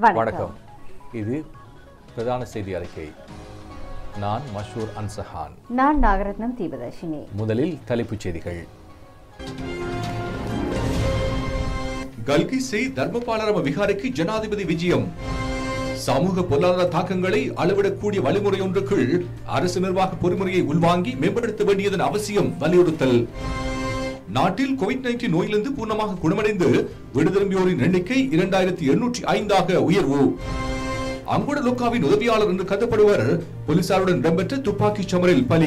வணக்கம். வணக்கம் இது பிரதான செய்தி அறிக்கை நான் மஷூர் அன்சஹான் நான் நாகரத்னம் தீபதர்ஷினி முதலில் தலைப்புச் செய்திகள் கல்கிஸ்ஸை தர்மபாலரம விகாரைக்கு ஜனாதிபதி விஜயம் சமூக பொருளாதார தாக்கங்களை அளவிடக்கூடிய வழிமுறை ஒன்றுக்குள் அரசு நிர்வாக பொறிமுறையை உள்வாங்கி மேம்படுத்த வேண்டியதன் அவசியம் வலியுறுத்தல் நாட்டில் கோவிட் நைன்டீன் நோயிலிருந்து பூர்ணமாக குணமடைந்து வீடு திரும்பியோரின் எண்ணிக்கை இரண்டாயிரத்தி எண்ணூற்றி ஐந்தாக உயர்வு அங்குட லோக்காவின் உதவியாளர் என்று கருதப்படுவர் போலீசாருடன் இடம்பெற்ற துப்பாக்கிச் சமரில் பலி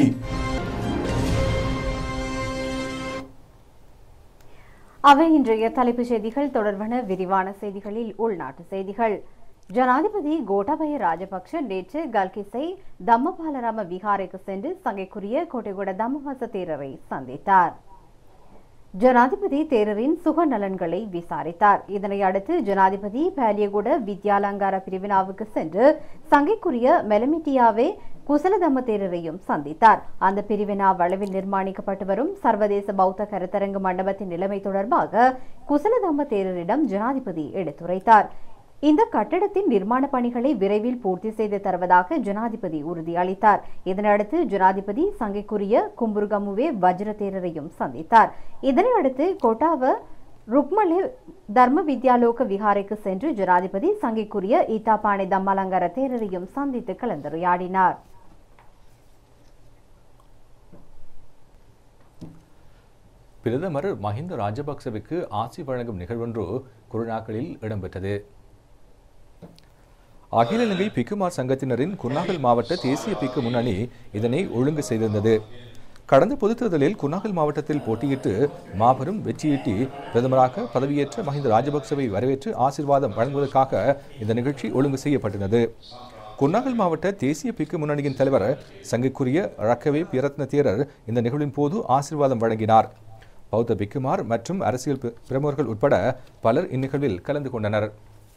அவை இன்றைய தலைப்புச் செய்திகள் தொடர்பான விரிவான செய்திகளில் உள்நாட்டு செய்திகள் ஜனாதிபதி கோட்டாபய ராஜபக்ஷ நேற்று கல்கிசை தம்மபாலராம விகாரைக்கு சென்று சங்கைக்குரிய கோட்டைகுட தம்மவாச தேரரை சந்தித்தார் ஜனாதிபதி தேரரின் சுக நலன்களை விசாரித்தார் இதனை அடுத்து ஜனாதிபதி பாலியகுட வித்யாலங்கார பிரிவினாவுக்கு சென்று சங்கைக்குரிய மெலமிட்டியாவே குசலதம்ம தேரரையும் சந்தித்தார் அந்த பிரிவினா வளவில் நிர்மாணிக்கப்பட்டு வரும் சர்வதேச பௌத்த கருத்தரங்கு மண்டபத்தின் நிலைமை தொடர்பாக குசலதம்ம தேரரிடம் ஜனாதிபதி எடுத்துரைத்தார் இந்த கட்டடத்தின் நிர்மாண பணிகளை விரைவில் பூர்த்தி செய்து தருவதாக ஜனாதிபதி உறுதியளித்தார் இதனையடுத்து ஜனாதிபதி சங்கைக்குரிய கும்புருகமுவே வஜ்ர தேரரையும் சந்தித்தார் இதனையடுத்து கொட்டாவ ருக்மலே தர்ம வித்யாலோக விகாரைக்கு சென்று ஜனாதிபதி சங்கைக்குரிய ஈத்தாப்பானை தம்மலங்கர தேரரையும் சந்தித்து கலந்துரையாடினார் பிரதமர் மஹிந்த ராஜபக்சவுக்கு ஆசி வழங்கும் நிகழ்வொன்று குருநாக்களில் இடம்பெற்றது அகில இலங்கை பிக்குமார் சங்கத்தினரின் குர்நாகல் மாவட்ட தேசிய பிக்கு முன்னணி இதனை ஒழுங்கு செய்திருந்தது கடந்த பொதுத் தேர்தலில் குர்நாகல் மாவட்டத்தில் போட்டியிட்டு மாபெரும் வெற்றியீட்டி பிரதமராக பதவியேற்ற மஹிந்த ராஜபக்சவை வரவேற்று ஆசீர்வாதம் வழங்குவதற்காக இந்த நிகழ்ச்சி ஒழுங்கு செய்யப்பட்டிருந்தது குர்நாகல் மாவட்ட தேசிய பிக்கு முன்னணியின் தலைவர் சங்கைக்குரிய ரக்கவே பிரத்ன தேரர் இந்த நிகழ்வின் போது ஆசீர்வாதம் வழங்கினார் பௌத்த பிக்குமார் மற்றும் அரசியல் பி- பிரமுகர்கள் உட்பட பலர் இந்நிகழ்வில் கலந்து கொண்டனர்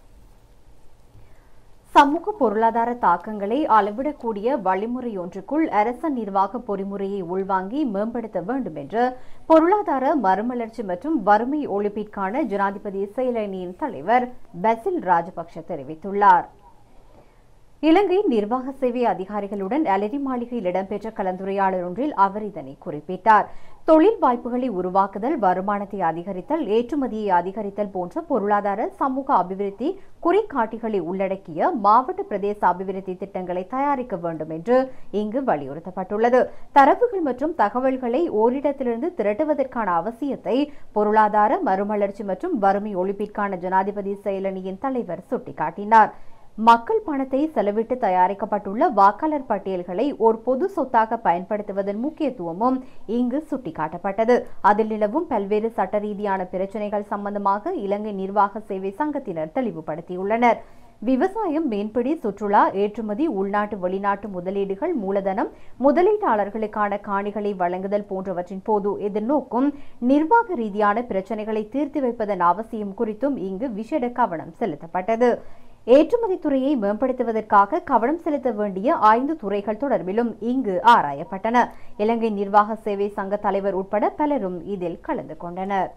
சமூக பொருளாதார தாக்கங்களை அளவிடக்கூடிய வழிமுறை ஒன்றுக்குள் அரச நிர்வாக பொறிமுறையை உள்வாங்கி மேம்படுத்த வேண்டும் என்று பொருளாதார மறுமலர்ச்சி மற்றும் வறுமை ஒழிப்பிற்கான ஜனாதிபதி செயலணியின் தலைவர் பசில் ராஜபக்ஷ தெரிவித்துள்ளார் இலங்கை நிர்வாக சேவை அதிகாரிகளுடன் அலரி மாளிகையில் இடம்பெற்ற கலந்துரையாடல் ஒன்றில் அவர் இதனை குறிப்பிட்டார் தொழில் வாய்ப்புகளை உருவாக்குதல் வருமானத்தை அதிகரித்தல் ஏற்றுமதியை அதிகரித்தல் போன்ற பொருளாதார சமூக அபிவிருத்தி குறிகாட்டிகளை உள்ளடக்கிய மாவட்ட பிரதேச அபிவிருத்தி திட்டங்களை தயாரிக்க வேண்டும் என்று இங்கு வலியுறுத்தப்பட்டுள்ளது தரவுகள் மற்றும் தகவல்களை ஓரிடத்திலிருந்து திரட்டுவதற்கான அவசியத்தை பொருளாதார மறுமலர்ச்சி மற்றும் வறுமை ஒழிப்பிற்கான ஜனாதிபதி செயலணியின் தலைவர் சுட்டிக்காட்டினார் மக்கள் பணத்தை செலவிட்டு தயாரிக்கப்பட்டுள்ள வாக்காளர் பட்டியல்களை ஒரு பொது சொத்தாக பயன்படுத்துவதன் முக்கியத்துவமும் இங்கு சுட்டிக்காட்டப்பட்டது அதில் நிலவும் பல்வேறு சட்ட ரீதியான பிரச்சினைகள் சம்பந்தமாக இலங்கை நிர்வாக சேவை சங்கத்தினர் தெளிவுபடுத்தியுள்ளனர் விவசாயம் மீன்பிடி சுற்றுலா ஏற்றுமதி உள்நாட்டு வெளிநாட்டு முதலீடுகள் மூலதனம் முதலீட்டாளர்களுக்கான காணிகளை வழங்குதல் போன்றவற்றின் போது எதிர்நோக்கும் நிர்வாக ரீதியான பிரச்சினைகளை தீர்த்து வைப்பதன் அவசியம் குறித்தும் இங்கு விசேட கவனம் செலுத்தப்பட்டது ஏற்றுமதி துறையை மேம்படுத்துவதற்காக கவனம் செலுத்த வேண்டிய ஐந்து துறைகள் தொடர்பிலும் இங்கு ஆராயப்பட்டன இலங்கை நிர்வாக சேவை சங்க தலைவர் உட்பட பலரும் இதில் கலந்து கொண்டனர்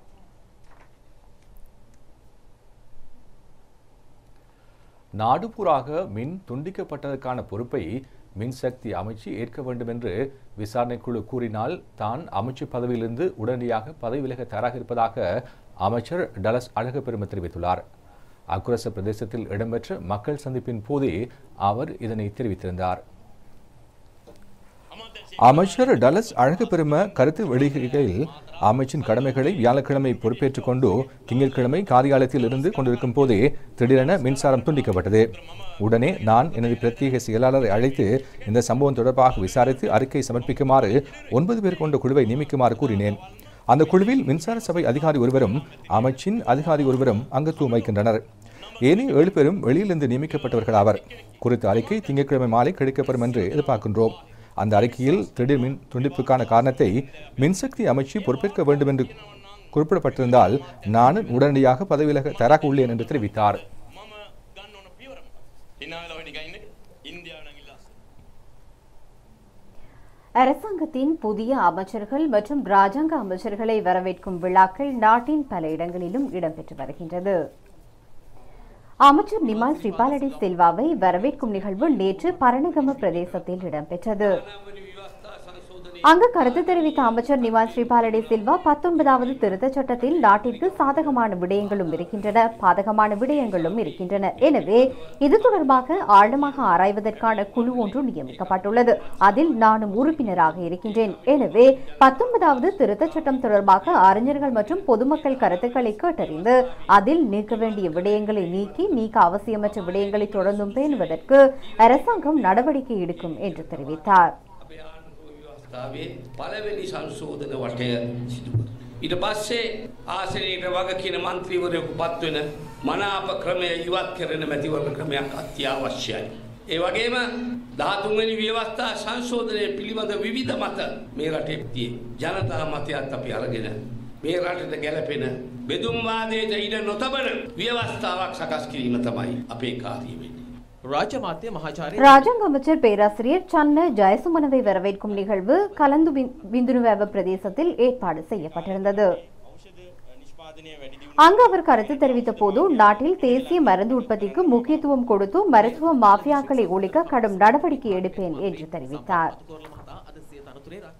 நாடுபூராக மின் துண்டிக்கப்பட்டதற்கான பொறுப்பை மின்சக்தி அமைச்சு ஏற்க வேண்டும் என்று விசாரணைக்குழு கூறினால் தான் அமைச்சு பதவியிலிருந்து உடனடியாக பதவி விலக தயாராக இருப்பதாக அமைச்சர் டலஸ் அழகப்பெரும தெரிவித்துள்ளார் அக்குரச பிரதேசத்தில் இடம்பெற்ற மக்கள் சந்திப்பின் போதே அவர் இதனை தெரிவித்திருந்தார் அமைச்சர் டலஸ் அழகுபெரும கருத்து வெளியிடுகையில் அமைச்சின் கடமைகளை வியாழக்கிழமை பொறுப்பேற்றுக் கொண்டு திங்கட்கிழமை காரியாலயத்தில் இருந்து கொண்டிருக்கும் போதே திடீரென மின்சாரம் துண்டிக்கப்பட்டது உடனே நான் எனது பிரத்யேக செயலாளரை அழைத்து இந்த சம்பவம் தொடர்பாக விசாரித்து அறிக்கை சமர்ப்பிக்குமாறு ஒன்பது பேர் கொண்ட குழுவை நியமிக்குமாறு கூறினேன் அந்த குழுவில் மின்சார சபை அதிகாரி ஒருவரும் அமைச்சின் அதிகாரி ஒருவரும் அங்கத்துவம் வகிக்கின்றனர் ஏனைய ஏழு பேரும் வெளியிலிருந்து நியமிக்கப்பட்டவர்கள் ஆவர் குறித்த அறிக்கை திங்கட்கிழமை மாலை கிடைக்கப்படும் என்று எதிர்பார்க்கின்றோம் அந்த அறிக்கையில் திடீர் மின் துண்டிப்புக்கான காரணத்தை மின்சக்தி அமைச்சு பொறுப்பேற்க வேண்டும் என்று குறிப்பிடப்பட்டிருந்தால் நான் உடனடியாக பதவி விலக தயாராக உள்ளேன் என்று தெரிவித்தார் මම ගන්න ඕන පියවරම හිනාවෙලා නිකන් ඉන්න ඉන්දියාව නම් ඉල්ලා அரசாங்கத்தின் புதிய அமைச்சர்கள் மற்றும் ராஜாங்க அமைச்சர்களை வரவேற்கும் விழாக்கள் நாட்டின் பல இடங்களிலும் இடம்பெற்று வருகின்றது அமைச்சர் நிமால் ஸ்ரீபாலடி சில்வாவை வரவேற்கும் நிகழ்வு நேற்று பரணகம பிரதேசத்தில் இடம்பெற்றது அங்கு கருத்து தெரிவித்த அமைச்சர் நிமால் ஸ்ரீபாலடி சில்வா பத்தொன்பதாவது திருத்தச் சட்டத்தில் நாட்டிற்கு சாதகமான விடயங்களும் இருக்கின்றன பாதகமான விடயங்களும் இருக்கின்றன எனவே இது தொடர்பாக ஆழமாக ஆராய்வதற்கான குழு ஒன்று நியமிக்கப்பட்டுள்ளது அதில் நானும் உறுப்பினராக இருக்கின்றேன் எனவே பத்தொன்பதாவது திருத்தச் சட்டம் தொடர்பாக அறிஞர்கள் மற்றும் பொதுமக்கள் கருத்துக்களை கேட்டறிந்து அதில் நீக்க வேண்டிய விடயங்களை நீக்கி நீக்க அவசியமற்ற விடயங்களை தொடர்ந்தும் பேணுவதற்கு அரசாங்கம் நடவடிக்கை எடுக்கும் என்று தெரிவித்தார் අපේ ආණ්ඩුව ව්‍යවස්ථාවේ පළවෙනි සංශෝධන වටය සිදු කරනවා. ඊට පස්සේ ආසනයට වග කියන මන්ත්‍රීවරයෙකු පත්වෙන මනාප ක්‍රමය ඉවත් කරන මැතිවරණ ක්‍රමයක් අත්‍යවශ්‍යයි. ඒ වගේම ධාතුන්වැනි ව්‍යවස්ථා සංශෝධනය පිළිබඳ විවිධ මත මේ රටේ තියේ. ජනතා මතයත් අපි අරගෙන මේ රටට ගැලපෙන බෙදුම්වාදයට ඉඩ නොතබන ව්‍යවස්ථාවක් සකස් කිරීම තමයි අපේ කාර්යය වෙන්නේ. රාජ්‍ය මාත්‍ය මහාචාර්ය ராஜாங்க அமைச்சர் பேராசிரியர் சன்ன ஜெயசுமனவை வரவேற்கும் நிகழ்வு கலந்து விந்- விந்துணுவேவ பிரதேசத்தில் ஏற்பாடு செய்யப்பட்டிருந்தது ඖෂධ නිෂ්පාදනය වැඩි அங்கு அவர் கருத்து தெரிவித்த போது நாட்டில் தேசிய மருந்து உற்பத்திக்கு முக்கியத்துவம் கொடுத்து மருத்துவ மாஃபியாக்களை ஒழிக்க கடும் நடவடிக்கை எடுப்பேன் என்று தெரிவித்தார் තෝරල මහතා අද සිය තනතුරේ රා-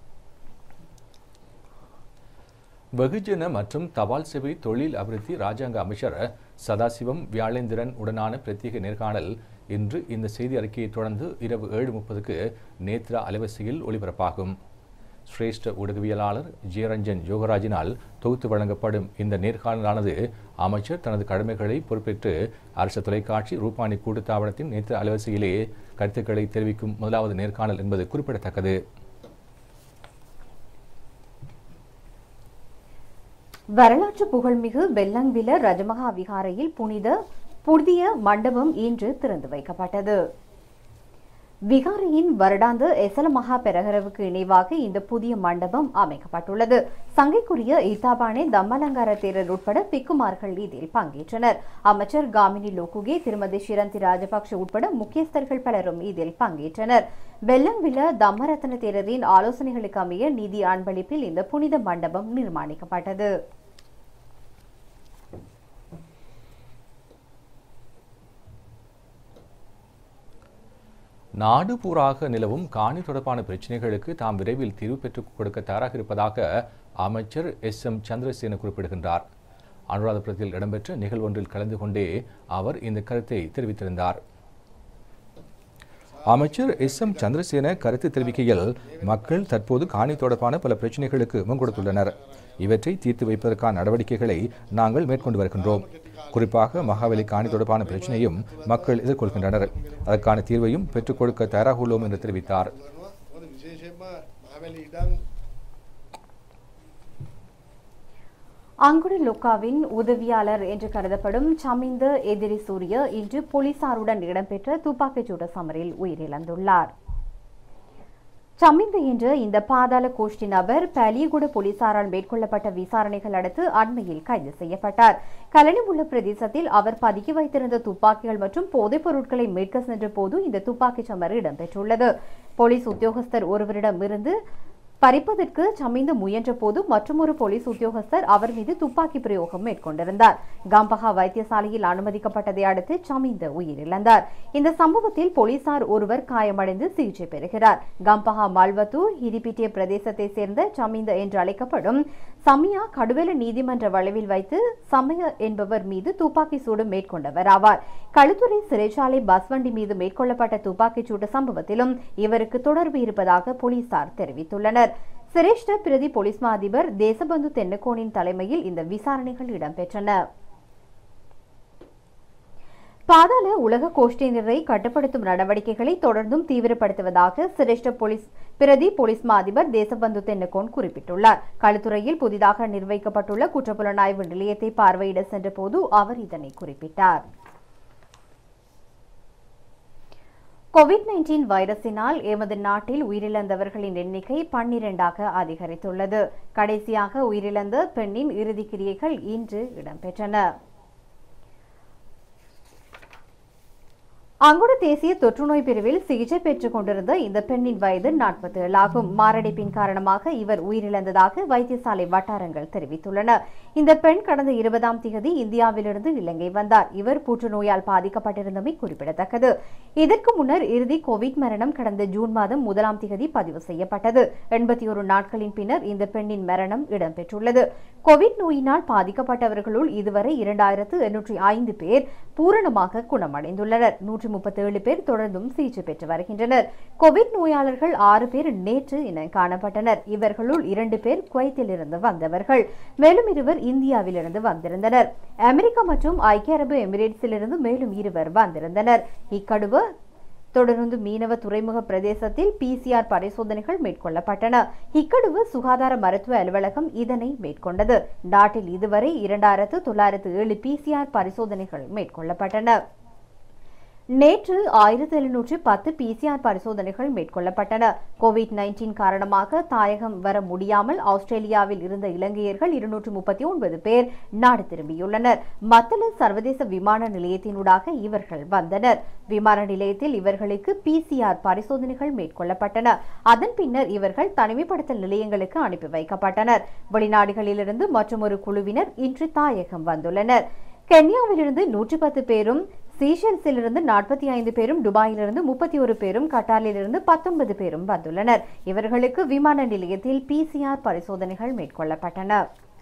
வெகுஜன மற்றும் தபால் சேவை தொழில் அபிவிருத்தி ராஜாங்க அமைச்சர் சதாசிவம் வியாழேந்திரன் உடனான பிரத்யேக நேர்காணல் இன்று இந்த செய்தி அறிக்கையை தொடர்ந்து இரவு ஏழு முப்பதுக்கு நேத்ரா அலைவரிசையில் ஒளிபரப்பாகும் சிரேஷ்ட ஊடகவியலாளர் ஜெயரஞ்சன் யோகராஜினால் தொகுத்து வழங்கப்படும் இந்த நேர்காணலானது அமைச்சர் தனது கடமைகளை பொறுப்பேற்று அரசு தொலைக்காட்சி ரூபானி கூட்டுத்தாபனத்தின் நேற்று அலைவரிசையிலே கருத்துக்களை தெரிவிக்கும் முதலாவது நேர்காணல் என்பது குறிப்பிடத்தக்கது வரலாற்று புகழ்மிகு வெல்லங்கில ரஜமகா விகாரையில் புனித புதிய மண்டபம் இன்று திறந்து வைக்கப்பட்டது விகாரையின் வருடாந்த எசல மகா பெரகரவுக்கு இணைவாக இந்த புதிய மண்டபம் அமைக்கப்பட்டுள்ளது சங்கைக்குரிய ஈத்தாபானே தம்மலங்கார தேரர் உட்பட பிக்குமார்கள் இதில் பங்கேற்றனர் அமைச்சர் காமினி லோகுகே திருமதி ஷிரந்தி ராஜபக்ஷ உட்பட முக்கியஸ்தர்கள் பலரும் இதில் பங்கேற்றனர் வெல்லங்கில தம்மரத்ன தேரரின் ஆலோசனைகளுக்கு அமைய நிதி அன்பளிப்பில் இந்த புனித மண்டபம் நிர்மாணிக்கப்பட்டது நாடு பூராக நிலவும் காணி தொடர்பான பிரச்சினைகளுக்கு தாம் விரைவில் தீர்வு பெற்றுக் கொடுக்க தயாராக இருப்பதாக அமைச்சர் எஸ் எம் சந்திரசேன குறிப்பிடுகின்றார் அனுராதபுரத்தில் இடம்பெற்ற நிகழ்வொன்றில் கலந்து கொண்டே அவர் இந்த கருத்தை தெரிவித்திருந்தார் அமைச்சர் எஸ் எம் சந்திரசேன கருத்து தெரிவிக்கையில் மக்கள் தற்போது காணி தொடர்பான பல பிரச்சனைகளுக்கு முன்கொடுத்துள்ளனர் இவற்றை தீர்த்து வைப்பதற்கான நடவடிக்கைகளை நாங்கள் மேற்கொண்டு வருகின்றோம் குறிப்பாக மகாவலி காணி தொடர்பான பிரச்சனையும் மக்கள் எதிர்கொள்கின்றனர் அதற்கான தீர்வையும் பெற்றுக் கொடுக்க தயாராக உள்ளோம் என்று தெரிவித்தார் මොකද විශේෂයෙන්ම මහවැලි ඉඩම් அங்குட லொக்காவின் உதவியாளர் என்று கருதப்படும் சமிந்த எதிரி சூரிய இன்று போலீசாருடன் இடம்பெற்ற துப்பாக்கிச்சூடு சமரில் உயிரிழந்துள்ளார் சமிந்த என்ற இந்த பாதாள கோஷ்டி நபர் பலியகுட போலீசாரால் மேற்கொள்ளப்பட்ட விசாரணைகள் அடுத்து அண்மையில் கைது செய்யப்பட்டார் கலனிமுள்ள பிரதேசத்தில் அவர் பதுக்கி வைத்திருந்த துப்பாக்கிகள் மற்றும் போதைப் பொருட்களை மீட்க சென்ற போது இந்த துப்பாக்கிச் சமர் இடம்பெற்றுள்ளது போலீஸ் உத்தியோகஸ்தர் ஒருவரிடமிருந்து பறிப்பதற்கு சமிந்து முயன்ற போது மற்றொரு போலீஸ் உத்தியோகஸ்தர் அவர் மீது துப்பாக்கி பிரயோகம் மேற்கொண்டிருந்தார் கம்பஹா வைத்தியசாலையில் அனுமதிக்கப்பட்டதை அடுத்து சமிந்த உயிரிழந்தார் இந்த சம்பவத்தில் போலீசார் ஒருவர் காயமடைந்து சிகிச்சை பெறுகிறார் கம்பஹா மால்வத்து ஹிரிபிட்டிய பிரதேசத்தை சேர்ந்த சமிந்த என்று அழைக்கப்படும் சமியா கடுவெல நீதிமன்ற வளைவில் வைத்து சமய என்பவர் மீது துப்பாக்கி சூடு மேற்கொண்டவர் ஆவார் களுத்துறை சிறைச்சாலை பஸ் வண்டி மீது மேற்கொள்ளப்பட்ட துப்பாக்கிச் சூடு சம்பவத்திலும் இவருக்கு தொடர்பு இருப்பதாக போலீசார் தெரிவித்துள்ளனர் சிரேஷ்ட பிரதி போலீஸ் மா அதிபர் தேசபந்து தென்னக்கோனின் தலைமையில் இந்த விசாரணைகள் இடம்பெற்றன பாதாள உலக கோஷ்டியினரை கட்டுப்படுத்தும் நடவடிக்கைகளை தொடர்ந்தும் தீவிரப்படுத்துவதாக சிரேஷ்ட போலீஸ் பிரதி போலீஸ் மா அதிபர் தேசபந்து தென்னக்கோன் குறிப்பிட்டுள்ளார் களுத்துறையில் புதிதாக நிர்வகிக்கப்பட்டுள்ள குற்றப்புலனாய்வு நிலையத்தை பார்வையிட சென்றபோது அவர் இதனை குறிப்பிட்டார் கோவிட் நைன்டீன் வைரஸினால் எமது நாட்டில் உயிரிழந்தவர்களின் எண்ணிக்கை பன்னிரண்டாக அதிகரித்துள்ளது கடைசியாக உயிரிழந்த பெண்ணின் இறுதிக் கிரியைகள் இன்று இடம்பெற்றன அங்குட தேசிய தொற்றுநோய் பிரிவில் சிகிச்சை பெற்றுக் கொண்டிருந்த இந்த பெண்ணின் வயது நாற்பத்தி ஏழு ஆகும் மாரடைப்பின் காரணமாக இவர் உயிரிழந்ததாக வைத்தியசாலை வட்டாரங்கள் தெரிவித்துள்ளன இந்த பெண் கடந்த இருபதாம் தேதி இந்தியாவிலிருந்து இலங்கை வந்தார் இவர் புற்றுநோயால் பாதிக்கப்பட்டிருந்தமை குறிப்பிடத்தக்கது இதற்கு முன்னர் இறுதி கோவிட் மரணம் கடந்த ஜூன் மாதம் முதலாம் தேதி பதிவு செய்யப்பட்டது எண்பத்தி ஒரு நாட்களின் பின்னர் இந்த பெண்ணின் மரணம் இடம்பெற்றுள்ளது கோவிட் நோயினால் பாதிக்கப்பட்டவர்களுள் இதுவரை இரண்டாயிரத்து எண்ணூற்றி ஐந்து பேர் பூரணமாக குணமடைந்துள்ளனர் நூற்றி முப்பத்தேழு பேர் தொடர்ந்தும் சிகிச்சை பெற்று வருகின்றனர் கோவிட் நோயாளர்கள் ஆறு பேர் நேற்று இனம் காணப்பட்டனர் இவர்களுள் இரண்டு பேர் குவைத்திலிருந்து வந்தவர்கள் மேலும் இருவர் இந்தியாவிலிருந்து வந்திருந்தனர் அமெரிக்கா மற்றும் ஐக்கிய அரபு எமிரேட்ஸிலிருந்து மேலும் இருவர் வந்திருந்தனர் இக்கடுவு தொடர்ந்து மீனவ துறைமுக பிரதேசத்தில் பிசிஆர் பரிசோதனைகள் மேற்கொள்ளப்பட்டன இக்கடுவு சுகாதார மருத்துவ அலுவலகம் இதனை மேற்கொண்டது நாட்டில் இதுவரை இரண்டாயிரத்து தொள்ளாயிரத்து ஏழு பிசிஆர் பரிசோதனைகள் மேற்கொள்ளப்பட்டன நேற்று ஆயிரத்தி எழுநூற்று பத்து பிசிஆர் பரிசோதனைகள் மேற்கொள்ளப்பட்டன கோவிட் நைன்டீன் காரணமாக தாயகம் வர முடியாமல் ஆஸ்திரேலியாவில் இருந்த இலங்கையர்கள் இருநூற்று முப்பத்தி ஒன்பது பேர் நாடு திரும்பியுள்ளனர் மத்தள சர்வதேச விமான நிலையத்தினூடாக இவர்கள் வந்தனர் விமான நிலையத்தில் இவர்களுக்கு பிசிஆர் பரிசோதனைகள் மேற்கொள்ளப்பட்டன அதன் பின்னர் இவர்கள் தனிமைப்படுத்தல் நிலையங்களுக்கு அனுப்பி வைக்கப்பட்டனர் வெளிநாடுகளிலிருந்து மற்றொரு குழுவினர் இன்று தாயகம் வந்துள்ளனர் கென்யாவிலிருந்து நூற்றி பத்து பேரும் சீஷல்ஸிலிருந்து நாற்பத்தி ஐந்து பேரும் துபாயிலிருந்து முப்பத்தி ஒரு பேரும் கட்டாரிலிருந்து பத்தொன்பது பேரும் வந்துள்ளனர் இவர்களுக்கு விமான நிலையத்தில் பிசிஆர் பரிசோதனைகள் மேற்கொள்ளப்பட்டன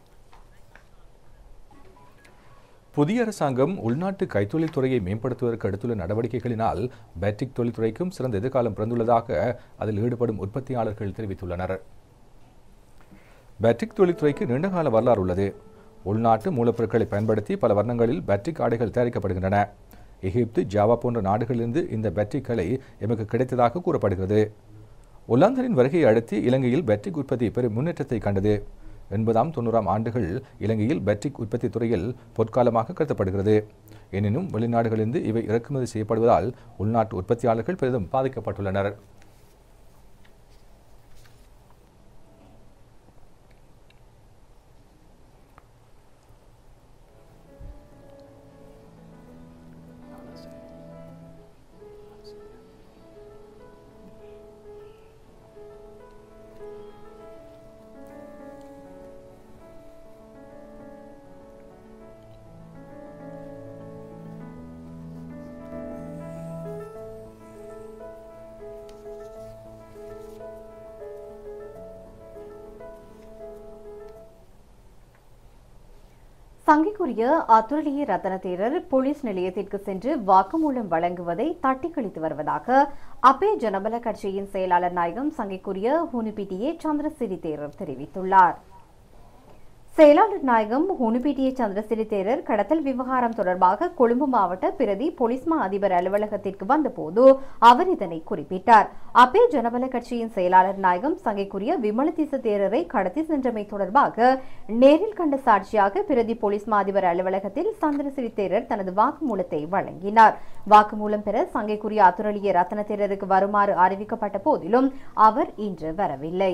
புதிய அரசாங்கம் உள்நாட்டு கைத்தொழில் துறையை மேம்படுத்துவதற்கு எடுத்துள்ள நடவடிக்கைகளினால் பேட்டிக் தொழில்துறைக்கும் சிறந்த எதிர்காலம் பிறந்துள்ளதாக அதில் ஈடுபடும் உற்பத்தியாளர்கள் தெரிவித்துள்ளனர் பேட்டிக் தொழில்துறைக்கு நீண்டகால வரலாறு உள்ளது உள்நாட்டு மூலப்பொருட்களை பயன்படுத்தி பல வர்ணங்களில் பேட்டிக் ஆடைகள் தயாரிக்கப்படுகின்றன எகிப்து ஜாவா போன்ற நாடுகளிலிருந்து இந்த பேட்டிக்களை எமக்கு கிடைத்ததாக கூறப்படுகிறது ஒல்லாந்தரின் வருகையை அடுத்து இலங்கையில் பேட்டிக் உற்பத்தி பெரும் முன்னேற்றத்தை கண்டது எண்பதாம் தொண்ணூறாம் ஆண்டுகள் இலங்கையில் பேட்டிக் உற்பத்தி துறையில் பொற்காலமாக கருதப்படுகிறது எனினும் வெளிநாடுகளிலிருந்து இவை இறக்குமதி செய்யப்படுவதால் உள்நாட்டு உற்பத்தியாளர்கள் பெரிதும் பாதிக்கப்பட்டுள்ளனர் சங்கைக்குரிய அத்துரலிய ரத்தன தேரர் போலீஸ் நிலையத்திற்கு சென்று வாக்குமூலம் வழங்குவதை தட்டி கழித்து வருவதாக அப்பே ஜனபல கட்சியின் செயலாளர் நாயகம் சங்கைக்குரிய ஹுனிபிட்டியே சந்திரசிறி தேரர் தெரிவித்துள்ளார் செயலாளர் நாயகம் ஹுனுபிட்டிய சந்திரசிறி தேரர் கடத்தல் விவகாரம் தொடர்பாக கொழும்பு மாவட்ட பிரதி போலீஸ் மா அதிபர் அலுவலகத்திற்கு வந்தபோது அவர் இதனை குறிப்பிட்டார் அப்பே ஜனபல கட்சியின் செயலாளர் நாயகம் சங்கைக்குரிய விமலதீச தேரரை கடத்தி சென்றமை தொடர்பாக நேரில் கண்ட சாட்சியாக பிரதி போலீஸ் மா அதிபர் அலுவலகத்தில் சந்திரசிறி தேரர் தனது வாக்குமூலத்தை வழங்கினார் வாக்குமூலம் பெற சங்கைக்குரிய அத்துரலிய ரத்ன தேரருக்கு வருமாறு அறிவிக்கப்பட்ட போதிலும் அவர் இன்று வரவில்லை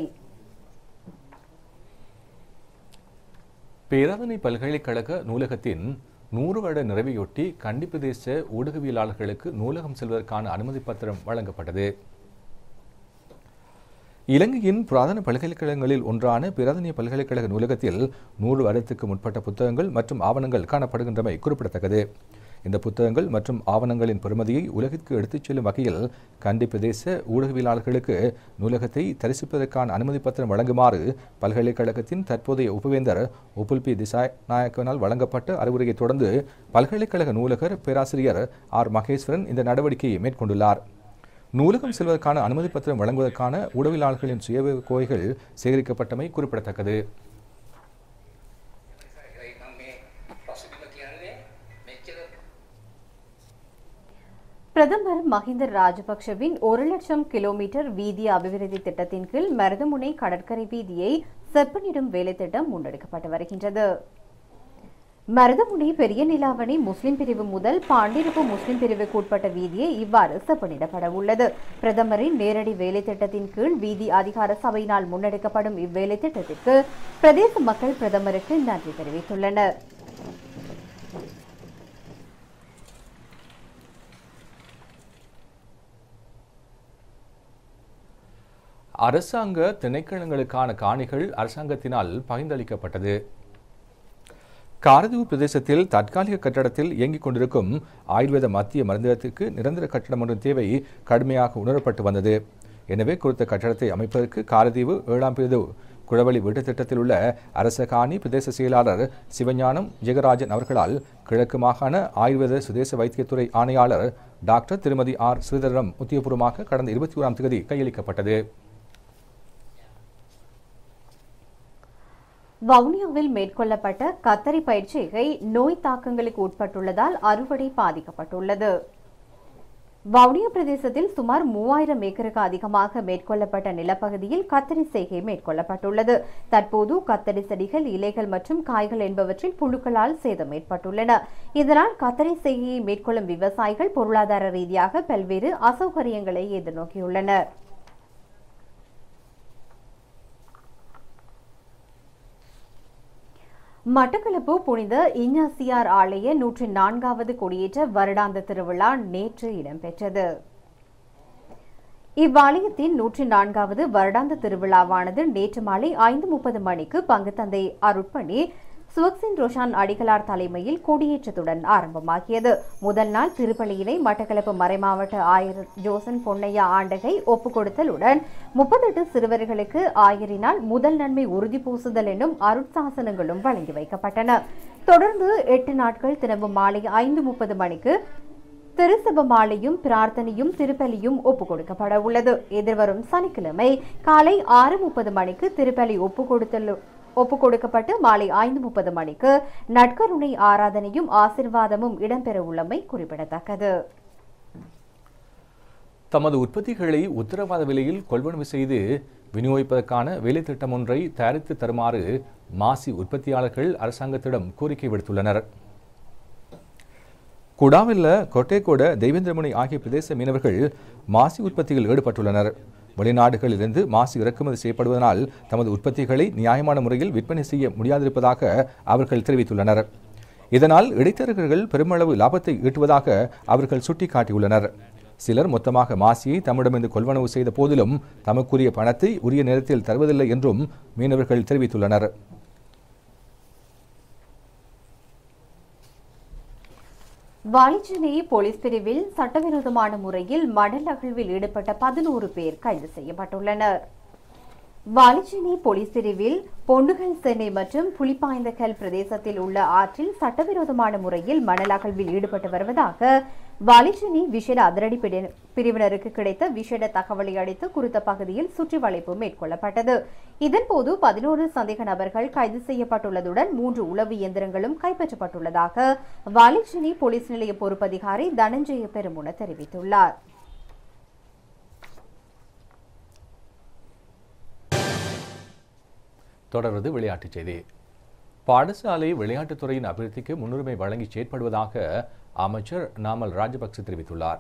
பேராதனை பல்கலைக்கழக நூலகத்தின் நூறு வருட நிறைவையொட்டி கண்டி பிரதேச ஊடகவியலாளர்களுக்கு நூலகம் செல்வதற்கான அனுமதி பத்திரம் வழங்கப்பட்டது இலங்கையின் புராதன பல்கலைக்கழகங்களில் ஒன்றான பிரதனிய பல்கலைக்கழக நூலகத்தில் நூறு வருடத்துக்கு முற்பட்ட புத்தகங்கள் மற்றும் ஆவணங்கள் காணப்படுகின்றமை குறிப்பிடத்தக்கது இந்த புத்தகங்கள் மற்றும் ஆவணங்களின் பெறுமதியை உலகிற்கு எடுத்துச் செல்லும் வகையில் கண்டி பிரதேச ஊடகவியலாளர்களுக்கு நூலகத்தை தரிசிப்பதற்கான அனுமதி பத்திரம் வழங்குமாறு பல்கலைக்கழகத்தின் தற்போதைய உபவேந்தர் உப்புல்பி திசாய் நாயக்கனால் வழங்கப்பட்ட அறிவுரையை தொடர்ந்து பல்கலைக்கழக நூலகர் பேராசிரியர் ஆர் மகேஸ்வரன் இந்த நடவடிக்கையை மேற்கொண்டுள்ளார் நூலகம் செல்வதற்கான அனுமதி பத்திரம் வழங்குவதற்கான ஊடகவியலாளர்களின் சுய கோவைகள் சேகரிக்கப்பட்டமை குறிப்பிடத்தக்கது பிரதமர் மஹிந்த ராஜபக்ஷவின் ஒரு லட்சம் கிலோமீட்டர் வீதி அபிவிருத்தி திட்டத்தின் கீழ் மருதமுனை கடற்கரை வீதியை செப்பனிடும் வேலை திட்டம் முன்னெடுக்கப்பட்டு வருகின்றது மருதமுனை பெரிய நிலாவணி முஸ்லிம் பிரிவு முதல் பாண்டிருப்பு முஸ்லிம் பிரிவுக்கு உட்பட்ட வீதியை இவ்வாறு செப்பனிடப்பட உள்ளது பிரதமரின் நேரடி வேலை திட்டத்தின் கீழ் வீதி அதிகார சபையினால் முன்னெடுக்கப்படும் இவ்வேலை திட்டத்திற்கு பிரதேச மக்கள் பிரதமருக்கு நன்றி தெரிவித்துள்ளனர் அரசாங்க திணைக்களங்களுக்கான காணிகள் அரசாங்கத்தினால் பகிர்ந்தளிக்கப்பட்டது காரதீவு பிரதேசத்தில் தற்காலிக கட்டடத்தில் இயங்கிக் கொண்டிருக்கும் ஆயுர்வேத மத்திய மருந்தகத்திற்கு நிரந்தர கட்டடம் ஒன்றின் தேவை கடுமையாக உணரப்பட்டு வந்தது எனவே குறித்த கட்டடத்தை அமைப்பதற்கு காரதீவு ஏழாம் பிரிவு குழவழி வீட்டு திட்டத்தில் உள்ள அரச காணி பிரதேச செயலாளர் சிவஞானம் ஜெகராஜன் அவர்களால் கிழக்கு மாகாண ஆயுர்வேத சுதேச வைத்தியத்துறை ஆணையாளர் டாக்டர் திருமதி ஆர் ஸ்ரீதரம் உத்தியபூர்வமாக கடந்த இருபத்தி ஓராம் தேதி கையளிக்கப்பட்டது வவுனியாவில் மேற்கொள்ளப்பட்ட கத்தரி பயிற்சிகை நோய் தாக்கங்களுக்கு உட்பட்டுள்ளதால் அறுவடை பாதிக்கப்பட்டுள்ளது வவுனியா பிரதேசத்தில் சுமார் மூவாயிரம் ஏக்கருக்கு அதிகமாக மேற்கொள்ளப்பட்ட நிலப்பகுதியில் கத்தரி செய்கை மேற்கொள்ளப்பட்டுள்ளது தற்போது கத்தரி செடிகள் இலைகள் மற்றும் காய்கள் என்பவற்றில் புழுக்களால் சேதம் ஏற்பட்டுள்ளன இதனால் கத்தரி செய்கையை மேற்கொள்ளும் விவசாயிகள் பொருளாதார ரீதியாக பல்வேறு அசௌகரியங்களை எதிர்நோக்கியுள்ளனர் மட்டக்களப்பு புனித இஞ்ஞாசியார் ஆலய நூற்றி நான்காவது கொடியேற்ற வருடாந்த திருவிழா நேற்று இடம்பெற்றது இவ்வாலயத்தின் நூற்றி நான்காவது வருடாந்த திருவிழாவானது நேற்று மாலை ஐந்து முப்பது மணிக்கு பங்குத்தந்தை அருட்பணி சுவக்சின் ரோஷான் அடிகளார் தலைமையில் கொடியேற்றத்துடன் ஆரம்பமாகியது முதல் நாள் திருப்பலியினை மட்டக்களப்பு மறைமாவட்ட ஆயர் ஜோசன் பொன்னையா ஆண்டகை ஒப்புக் கொடுத்தலுடன் முப்பத்தெட்டு சிறுவர்களுக்கு ஆயரினால் முதல் நன்மை உறுதி பூசுதல் என்னும் அருட்சாசனங்களும் வழங்கி வைக்கப்பட்டன தொடர்ந்து எட்டு நாட்கள் தினமும் மாலை ஐந்து முப்பது மணிக்கு திருசப மாலையும் பிரார்த்தனையும் திருப்பலியும் ஒப்புக் கொடுக்கப்பட உள்ளது எதிர்வரும் சனிக்கிழமை காலை ஆறு முப்பது மணிக்கு திருப்பலி ஒப்புக் கொடுத்தல் ஒப்புக் கொடுக்கப்பட்டு மாலை ஐந்து முப்பது மணிக்கு நட்கருணை ஆராதனையும் ஆசிர்வாதமும் இடம்பெற உள்ளமை குறிப்பிடத்தக்கது தமது உற்பத்திகளை உத்தரவாத விலையில் கொள்வனவு செய்து விநியோகிப்பதற்கான வேலை திட்டம் ஒன்றை தயாரித்து தருமாறு மாசி உற்பத்தியாளர்கள் அரசாங்கத்திடம் கோரிக்கை விடுத்துள்ளனர் குடாவில்ல கொட்டைக்கோட தெய்வேந்திரமுனி ஆகிய பிரதேச மீனவர்கள் மாசி உற்பத்தியில் ஈடுபட்டுள்ளனர் வெளிநாடுகளிலிருந்து மாசு இறக்குமதி செய்யப்படுவதனால் தமது உற்பத்திகளை நியாயமான முறையில் விற்பனை செய்ய முடியாதிருப்பதாக அவர்கள் தெரிவித்துள்ளனர் இதனால் இடைத்தரகர்கள் பெருமளவு லாபத்தை ஈட்டுவதாக அவர்கள் சுட்டிக்காட்டியுள்ளனர் சிலர் மொத்தமாக மாசியை தம்மிடமிருந்து கொள்வனவு செய்த போதிலும் தமக்குரிய பணத்தை உரிய நேரத்தில் தருவதில்லை என்றும் மீனவர்கள் தெரிவித்துள்ளனர் வாலிச்சேனை போலீஸ் பிரிவில் சட்டவிரோதமான முறையில் மணல் அகழ்வில் ஈடுபட்ட பதினோரு பேர் கைது செய்யப்பட்டுள்ளனர் வாலிச்சேனை போலீஸ் பிரிவில் பொண்டுகல் சென்னை மற்றும் புலிப்பாய்ந்தகல் பிரதேசத்தில் உள்ள ஆற்றில் சட்டவிரோதமான முறையில் மணல் அகழ்வில் ஈடுபட்டு வருவதாக வாலிச்சேனை விசேட அதிரடி பிரி- பிரிவினருக்கு கிடைத்த விசேட தகவலை அளித்து குறித்த பகுதியில் சுற்றி வளைப்பு மேற்கொள்ளப்பட்டது இதன்போது பதினோரு சந்தேக நபர்கள் கைது செய்யப்பட்டுள்ளதுடன் மூன்று உளவு இயந்திரங்களும் கைப்பற்றப்பட்டுள்ளதாக வாலிச்சேனை போலீஸ் நிலைய பொறுப்பதிகாரி தனஞ்சய பெருமுன தெரிவித்துள்ளார் தொடர்வது விளையாட்டுச் செய்தி பாடசாலை விளையாட்டுத் துறையின் அபிவிருத்திக்கு முன்னுரிமை வழங்கி செயற்படுவதாக அமைச்சர் நாமல் ராஜபக்ச தெரிவித்துள்ளார்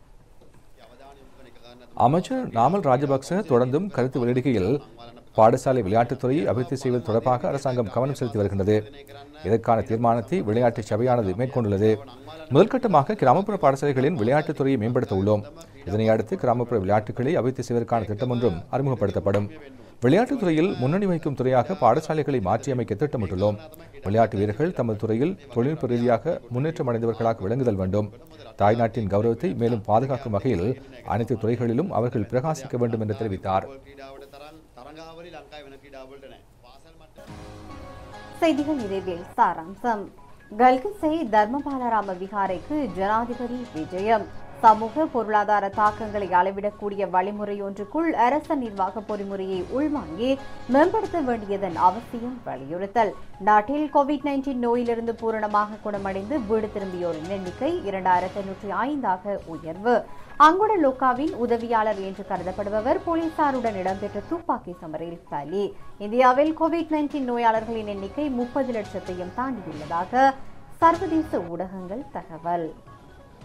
அமைச்சர் நாமல் ராஜபக்ச தொடர்ந்தும் கருத்து வெளியிடுகையில் பாடசாலை விளையாட்டுத்துறையை அபிவிருத்தி செய்வது தொடர்பாக அரசாங்கம் கவனம் செலுத்தி வருகின்றது இதற்கான தீர்மானத்தை விளையாட்டு சபையானது மேற்கொண்டுள்ளது முதல்கட்டமாக கிராமப்புற பாடசாலைகளின் விளையாட்டுத் துறையை மேம்படுத்த உள்ளோம் இதனை அடுத்து கிராமப்புற விளையாட்டுகளை அபிவிருத்தி செய்வதற்கான திட்டம் ஒன்றும் அறிமுகப்படுத்தப்படும் விளையாட்டுத் துறையில் முன்னணி வகிக்கும் துறையாக பாடசாலைகளை மாற்றியமைக்க திட்டமிட்டுள்ளோம் விளையாட்டு வீரர்கள் தமது துறையில் தொழில்நுட்ப ரீதியாக முன்னேற்றம் அடைந்தவர்களாக விளங்குதல் வேண்டும் தாய்நாட்டின் கௌரவத்தை மேலும் பாதுகாக்கும் வகையில் அனைத்து துறைகளிலும் அவர்கள் பிரகாசிக்க வேண்டும் என்று தெரிவித்தார் ක්‍රීඩාවට තරන් තරඟාවලි ලංකායි වෙන ක්‍රීඩාවලට නෑ පාසල් මට්ට செய்திகள் நிறைவில் சாராம்சம் கல்கிசை தர்மபாலராம விகாரைக்கு ஜனாதிபதி விஜயம் சமூக பொருளாதார தாக்கங்களை அளவிடக்கூடிய வழிமுறை ஒன்றுக்குள் அரச நிர்வாக பொறிமுறையை உள்வாங்கி மேம்படுத்த வேண்டியதன் அவசியம் வலியுறுத்தல் நாட்டில் கோவிட் நைன்டீன் நோயிலிருந்து பூரணமாக குணமடைந்து வீடு திரும்பியோரின் எண்ணிக்கை இரண்டாயிரத்தி எண்ணூற்றி ஐந்தாக உயர்வு அங்குட லோகாவின் உதவியாளர் என்று கருதப்படுபவர் போலீசாருடன் இடம்பெற்ற துப்பாக்கி சமரில் பலி இந்தியாவில் கோவிட் நைன்டீன் நோயாளர்களின் எண்ணிக்கை முப்பது லட்சத்தையும் தாண்டியுள்ளதாக சர்வதேச ஊடகங்கள் தகவல்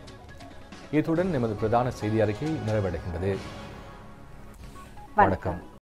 இத்துடன் நமது பிரதான செய்தி அறிக்கை நிறைவடைகின்றது வணக்கம்